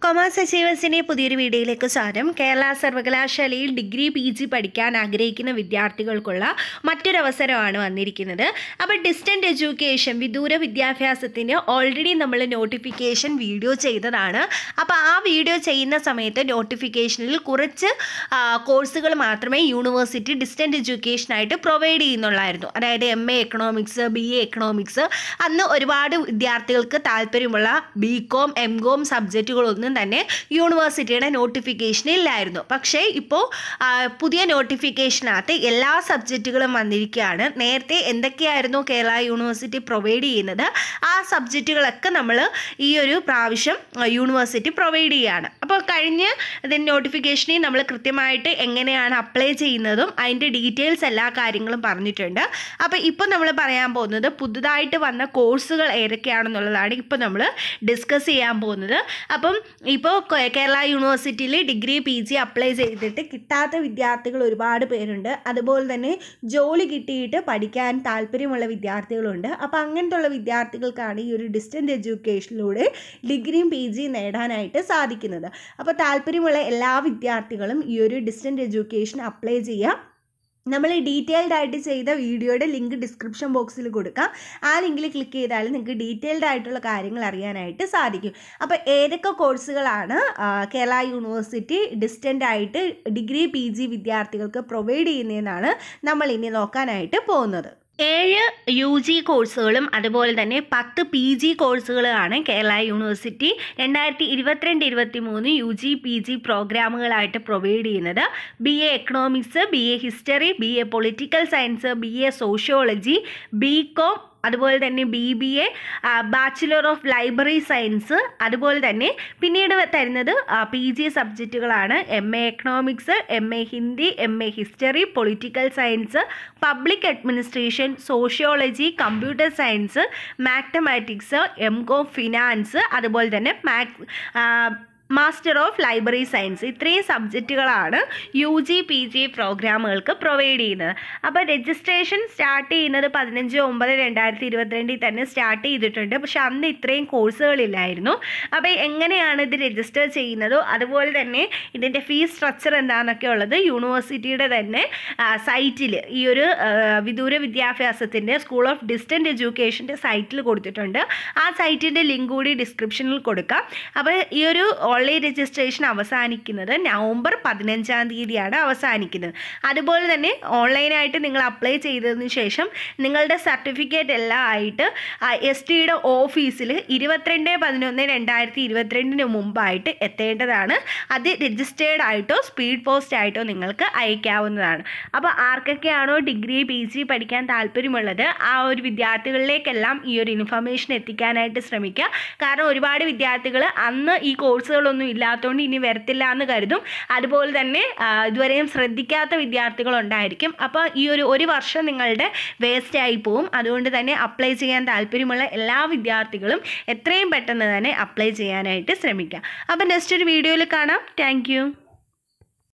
commerce അച്ചീവേഴ്സിൻ്റെ പുതിയൊരു വീഡിയോയിലേക്ക് സ്വാഗതം കേരള സർവകലാശാലയിൽ ഡിഗ്രി പി ജി പഠിക്കാൻ ആഗ്രഹിക്കുന്ന വിദ്യാർത്ഥികൾക്കുള്ള മറ്റൊരവസരമാണ് വന്നിരിക്കുന്നത് അപ്പോൾ ഡിസ്റ്റൻറ്റ് എഡ്യൂക്കേഷൻ വിദൂര വിദ്യാഭ്യാസത്തിന് ഓൾറെഡി നമ്മൾ നോട്ടിഫിക്കേഷൻ വീഡിയോ ചെയ്തതാണ് അപ്പോൾ ആ വീഡിയോ ചെയ്യുന്ന സമയത്ത് നോട്ടിഫിക്കേഷനിൽ കുറച്ച് കോഴ്സുകൾ മാത്രമേ യൂണിവേഴ്സിറ്റി ഡിസ്റ്റൻറ്റ് എഡ്യൂക്കേഷനായിട്ട് പ്രൊവൈഡ് ചെയ്യുന്നുള്ളായിരുന്നു അതായത് M A economics B A economics അന്ന് ഒരുപാട് വിദ്യാർത്ഥികൾക്ക് താല്പര്യമുള്ള ബി കോം എം കോം സബ്ജക്റ്റുകളൊന്നും തന്നെ യൂണിവേഴ്സിറ്റിയുടെ നോട്ടിഫിക്കേഷൻ ഇല്ലായിരുന്നു പക്ഷേ ഇപ്പോൾ ആ, പുതിയ നോട്ടിഫിക്കേഷനകത്ത് എല്ലാ സബ്ജക്റ്റുകളും വന്നിരിക്കുകയാണ് നേരത്തെ എന്തൊക്കെയായിരുന്നു കേരള യൂണിവേഴ്സിറ്റി പ്രൊവൈഡ് ചെയ്യുന്നത് ആ സബ്ജക്റ്റുകളൊക്കെ നമ്മൾ ഈ ഒരു പ്രാവശ്യം ആ, യൂണിവേഴ്സിറ്റി പ്രൊവൈഡ് ചെയ്യുകയാണ് അപ്പോൾ കഴിഞ്ഞ ഇതിൻ്റെ നോട്ടിഫിക്കേഷനിൽ നമ്മൾ കൃത്യമായിട്ട് എങ്ങനെയാണ് അപ്ലൈ ചെയ്യുന്നതും അതിൻ്റെ ഡീറ്റെയിൽസ് എല്ലാ കാര്യങ്ങളും പറഞ്ഞിട്ടുണ്ട് അപ്പോൾ ഇപ്പോൾ നമ്മൾ പറയാൻ പോകുന്നത് പുതുതായിട്ട് വന്ന കോഴ്സുകൾ ഏതൊക്കെയാണെന്നുള്ളതാണ് ഇപ്പോൾ നമ്മൾ ഡിസ്കസ് ചെയ്യാൻ പോകുന്നത് അപ്പം ഇപ്പോൾ കേ- കേരള യൂണിവേഴ്സിറ്റിയിൽ ഡിഗ്രി പി ജി അപ്ലൈ ചെയ്തിട്ട് കിട്ടാത്ത വിദ്യാർത്ഥികൾ ഒരുപാട് പേരുണ്ട് അതുപോലെ തന്നെ ജോലി കിട്ടിയിട്ട് പഠിക്കാൻ താല്പര്യമുള്ള വിദ്യാർത്ഥികളുണ്ട് അപ്പോൾ അങ്ങനത്തുള്ള വിദ്യാർത്ഥികൾക്കാണ് ഈ ഒരു ഡിസ്റ്റൻറ്റ് എഡ്യൂക്കേഷനിലൂടെ ഡിഗ്രിയും പി ജിയും നേടാനായിട്ട് സാധിക്കുന്നത് അപ്പോൾ താല്പര്യമുള്ള എല്ലാ വിദ്യാർത്ഥികളും ഈ ഒരു ഡിസ്റ്റൻറ്റ് എഡ്യൂക്കേഷൻ അപ്ലൈ ചെയ്യുക നമ്മൾ ഡീറ്റെയിൽഡ് ആയിട്ട് ചെയ്ത വീഡിയോയുടെ ലിങ്ക് ഡിസ്ക്രിപ്ഷൻ ബോക്സിൽ കൊടുക്കാം ആ ലിങ്കിൽ ക്ലിക്ക് ചെയ്താൽ നിങ്ങൾക്ക് ഡീറ്റെയിൽഡ് ആയിട്ടുള്ള കാര്യങ്ങൾ അറിയാനായിട്ട് സാധിക്കും അപ്പോൾ ഏതൊക്കെ കോഴ്സുകളാണ് ആ, കേരള യൂണിവേഴ്സിറ്റി ഡിസ്റ്റൻ്റ് ആയിട്ട് ഡിഗ്രി പി ജി വിദ്യാർത്ഥികൾക്ക് പ്രൊവൈഡ് ചെയ്യുന്നതെന്നാണ് നമ്മൾ ഇനി നോക്കാനായിട്ട് പോകുന്നത് ഏഴ് യു ജി കോഴ്സുകളും അതുപോലെ തന്നെ പത്ത് പി ജി കോഴ്സുകളാണ് കേരള യൂണിവേഴ്സിറ്റി രണ്ടായിരത്തി ഇരുപത്തിരണ്ട് ഇരുപത്തി മൂന്ന് യു ജി പി ജി പ്രോഗ്രാമുകളായിട്ട് പ്രൊവൈഡ് ചെയ്യുന്നത് B A economics B A history B A political science B A sociology B com അതുപോലെ തന്നെ B B A bachelor of library science അതുപോലെ തന്നെ പിന്നീട് തരുന്നത് പി ജി സബ്ജക്റ്റുകളാണ് M A economics M A Hindi M A history political science public administration sociology computer science mathematics M com finance അതുപോലെ തന്നെ maths master of library science ഇത്രയും സബ്ജക്റ്റുകളാണ് U G P G പ്രോഗ്രാമുകൾക്ക് provide ചെയ്യുന്നത് അപ്പോൾ registration start ചെയ്യുന്നത് പതിനഞ്ച് ഒമ്പത് രണ്ടായിരത്തി ഇരുപത്തിരണ്ടിൽ തന്നെ സ്റ്റാർട്ട് ചെയ്തിട്ടുണ്ട് പക്ഷെ അന്ന് ഇത്രയും കോഴ്സുകളില്ലായിരുന്നു അപ്പോൾ എങ്ങനെയാണ് ഇത് രജിസ്റ്റർ ചെയ്യുന്നതോ അതുപോലെ തന്നെ ഇതിൻ്റെ ഫീസ് സ്ട്രക്ചർ എന്താണെന്നൊക്കെ ഉള്ളത് യൂണിവേഴ്സിറ്റിയുടെ തന്നെ സൈറ്റിൽ ഈ ഒരു ആ, വിദൂര വിദ്യാഭ്യാസത്തിൻ്റെ സ്കൂൾ ഓഫ് ഡിസ്റ്റൻറ്റ് എഡ്യൂക്കേഷൻ്റെ സൈറ്റിൽ കൊടുത്തിട്ടുണ്ട് ആ സൈറ്റിൻ്റെ ലിങ്ക് കൂടി ഡിസ്ക്രിപ്ഷനിൽ കൊടുക്കാം അപ്പോൾ ഈ ഒരു ഓൺലൈൻ രജിസ്ട്രേഷൻ അവസാനിക്കുന്നത് നവംബർ പതിനഞ്ചാം തീയതിയാണ് അവസാനിക്കുന്നത് അതുപോലെ തന്നെ ഓൺലൈനായിട്ട് നിങ്ങൾ അപ്ലൈ ചെയ്തതിന് ശേഷം നിങ്ങളുടെ സർട്ടിഫിക്കറ്റ് എല്ലാം ആയിട്ട് എസ് ടിയുടെ ഓഫീസിൽ ഇരുപത്തിരണ്ട് പതിനൊന്ന് രണ്ടായിരത്തി ഇരുപത്തിരണ്ടിന് മുമ്പായിട്ട് എത്തേണ്ടതാണ് അത് രജിസ്റ്റേർഡ് ആയിട്ടോ സ്പീഡ് പോസ്റ്റ് ആയിട്ടോ നിങ്ങൾക്ക് അയക്കാവുന്നതാണ് അപ്പോൾ ആർക്കൊക്കെയാണോ ഡിഗ്രി പി ജി പഠിക്കാൻ താല്പര്യമുള്ളത് ആ ഒരു വിദ്യാർത്ഥികളിലേക്കെല്ലാം ഈ ഒരു ഇൻഫർമേഷൻ എത്തിക്കാനായിട്ട് ശ്രമിക്കുക കാരണം ഒരുപാട് വിദ്യാർത്ഥികൾ അന്ന് ഈ കോഴ്സുകളൊന്നും ഇല്ലാത്തതുകൊണ്ട് ഇനി വരത്തില്ല എന്ന് കരുതും അതുപോലെ തന്നെ ആ, ഇതുവരെയും ശ്രദ്ധിക്കാത്ത വിദ്യാർത്ഥികളുണ്ടായിരിക്കും അപ്പോൾ ഈ ഒരു ഒരു വർഷം നിങ്ങളുടെ വേസ്റ്റ് ആയി പോവും അതുകൊണ്ട് തന്നെ അപ്ലൈ ചെയ്യാൻ താല്പര്യമുള്ള എല്ലാ വിദ്യാർത്ഥികളും എത്രയും പെട്ടെന്ന് തന്നെ അപ്ലൈ ചെയ്യാനായിട്ട് ശ്രമിക്കുക അപ്പോൾ നെക്സ്റ്റ് ഒരു വീഡിയോയിൽ കാണാം താങ്ക്